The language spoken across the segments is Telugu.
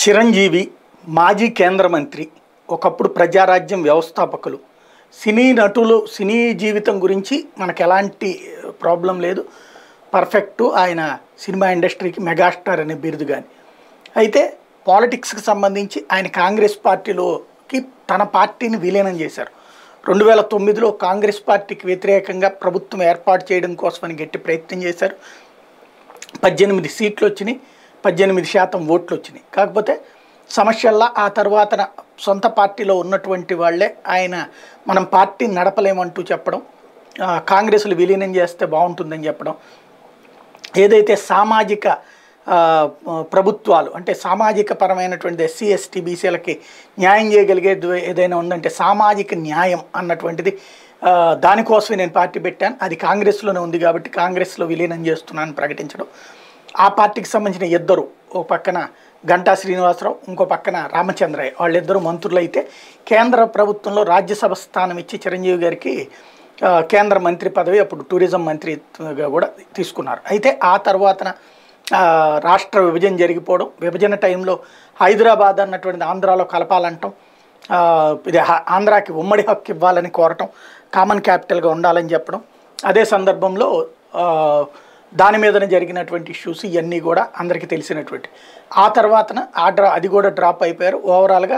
చిరంజీవి మాజీ కేంద్ర మంత్రి ఒకప్పుడు ప్రజారాజ్యం వ్యవస్థాపకులు సినీ నటులు సినీ జీవితం గురించి మనకు ఎలాంటి ప్రాబ్లం లేదు పర్ఫెక్ట్ ఆయన సినిమా ఇండస్ట్రీకి మెగాస్టార్ అనే బిరుదు కానీ అయితే పాలిటిక్స్కి సంబంధించి ఆయన కాంగ్రెస్ పార్టీలోకి తన పార్టీని విలీనం చేశారు రెండు వేల తొమ్మిదిలో కాంగ్రెస్ పార్టీకి వ్యతిరేకంగా ప్రభుత్వం ఏర్పాటు చేయడం కోసమని గట్టి ప్రయత్నం చేశారు పద్దెనిమిది సీట్లు వచ్చినాయి పద్దెనిమిది శాతం ఓట్లు వచ్చినాయి కాకపోతే సమస్యల్లా ఆ తర్వాత సొంత పార్టీలో ఉన్నటువంటి వాళ్ళే ఆయన మనం పార్టీ నడపలేమంటూ చెప్పడం ఆ, కాంగ్రెస్లు విలీనం చేస్తే బాగుంటుందని చెప్పడం ఏదైతే సామాజిక ఆ, ప్రభుత్వాలు అంటే సామాజిక పరమైనటువంటి ఎస్సీ ఎస్టీ బీసీలకి న్యాయం చేయగలిగేది ఏదైనా ఉందంటే సామాజిక న్యాయం అన్నటువంటిది ఆ, దానికోసమే నేను పార్టీ పెట్టాను అది కాంగ్రెస్లోనే ఉంది కాబట్టి కాంగ్రెస్లో విలీనం చేస్తున్నానని ప్రకటించడం ఆ పార్టీకి సంబంధించిన ఇద్దరు ఓ పక్కన గంటా శ్రీనివాసరావు ఇంకో పక్కన రామచంద్రయ్య వాళ్ళిద్దరూ మంత్రులు అయితే కేంద్ర ప్రభుత్వంలో రాజ్యసభ స్థానం ఇచ్చి చిరంజీవి గారికి ఆ, కేంద్ర మంత్రి పదవి అప్పుడు టూరిజం మంత్రిగా కూడా తీసుకున్నారు అయితే ఆ తర్వాతన ఆ, రాష్ట్ర విభజన జరిగిపోవడం విభజన టైంలో హైదరాబాద్ అన్నటువంటి ఆంధ్రాలో కలపాలంటాం ఆ, ఇది హ- ఆంధ్రాకి ఉమ్మడి హక్కు ఇవ్వాలని కోరటం కామన్ క్యాపిటల్గా ఉండాలని చెప్పడం అదే సందర్భంలో ఆ, దాని మీదనే జరిగినటువంటి ఇష్యూస్ ఇవన్నీ కూడా అందరికీ తెలిసినటువంటి ఆ తర్వాతన ఆ డ్రా అది కూడా డ్రాప్ అయిపోయారు ఓవరాల్గా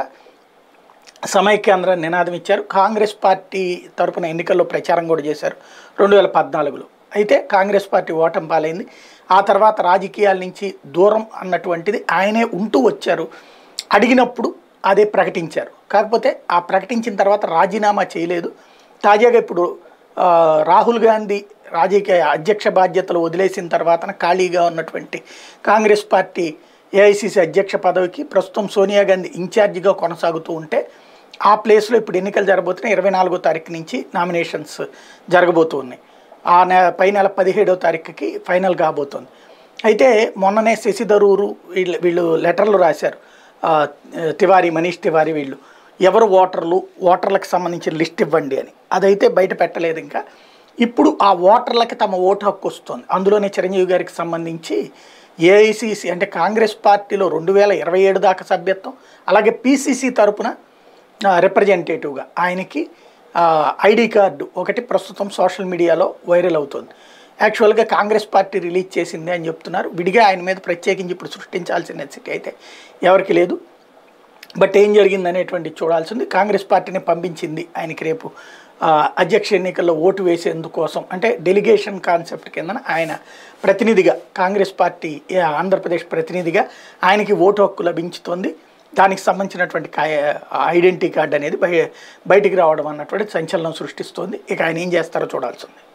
సమైక్యాంధ్ర నినాదం ఇచ్చారు కాంగ్రెస్ పార్టీ తరపున ఎన్నికల్లో ప్రచారం కూడా చేశారు రెండు వేల పద్నాలుగులో అయితే కాంగ్రెస్ పార్టీ ఓటమి పాలైంది ఆ తర్వాత రాజకీయాల నుంచి దూరం అన్నటువంటిది ఆయనే ఉంటూ వచ్చారు అడిగినప్పుడు అదే ప్రకటించారు కాకపోతే ఆ ప్రకటించిన తర్వాత రాజీనామా చేయలేదు తాజాగా ఇప్పుడు ఆ, రాహుల్ గాంధీ రాజకీయ అధ్యక్ష బాధ్యతలు వదిలేసిన తర్వాత ఖాళీగా ఉన్నటువంటి కాంగ్రెస్ పార్టీ ఏఐసిసి అధ్యక్ష పదవికి ప్రస్తుతం సోనియా గాంధీ ఇన్ఛార్జిగా కొనసాగుతూ ఉంటే ఆ ప్లేస్లో ఇప్పుడు ఎన్నికలు జరగబోతున్నాయి ఇరవై నాలుగో తారీఖు నుంచి నామినేషన్స్ జరగబోతూ ఉన్నాయి ఆ నె పై నెల పదిహేడో తారీఖుకి ఫైనల్ కాబోతుంది అయితే మొన్ననే శశి థరూరు వీళ్ళు వీళ్ళు లెటర్లు రాశారు ఆ, తివారీ మనీష్ తివారీ వీళ్ళు ఎవరు ఓటర్లు ఓటర్లకు సంబంధించిన లిస్ట్ ఇవ్వండి అని అదైతే బయట పెట్టలేదు ఇంకా ఇప్పుడు ఆ ఓటర్లకి తమ ఓటు హక్కు వస్తుంది అందులోనే చిరంజీవి గారికి సంబంధించి ఏఐసిసి అంటే కాంగ్రెస్ పార్టీలో రెండు వేల ఇరవై ఏడు దాకా సభ్యత్వం అలాగే పీసీసీ తరపున రిప్రజెంటేటివ్గా ఆయనకి ఐడి కార్డు ఒకటి ప్రస్తుతం సోషల్ మీడియాలో వైరల్ అవుతుంది యాక్చువల్గా కాంగ్రెస్ పార్టీ రిలీజ్ చేసింది అని చెప్తున్నారు విడిగా ఆయన మీద ప్రత్యేకించి ఇప్పుడు సృష్టించాల్సిన నెసిటీ అయితే ఎవరికి లేదు బట్ ఏం జరిగింది అనేటువంటి చూడాల్సింది కాంగ్రెస్ పార్టీని పంపించింది ఆయనకి రేపు ఆ, అధ్యక్ష ఎన్నికల్లో ఓటు వేసేందుకోసం అంటే డెలిగేషన్ కాన్సెప్ట్ కింద ఆయన ప్రతినిధిగా కాంగ్రెస్ పార్టీ ఏ, ఆంధ్రప్రదేశ్ ప్రతినిధిగా ఆయనకి ఓటు హక్కు లభించుతుంది దానికి సంబంధించినటువంటి కా- ఐడెంటిటీ కార్డు అనేది బయ బయటికి రావడం అన్నటువంటి సంచలనం సృష్టిస్తుంది ఇక ఆయన ఏం చేస్తారో చూడాల్సింది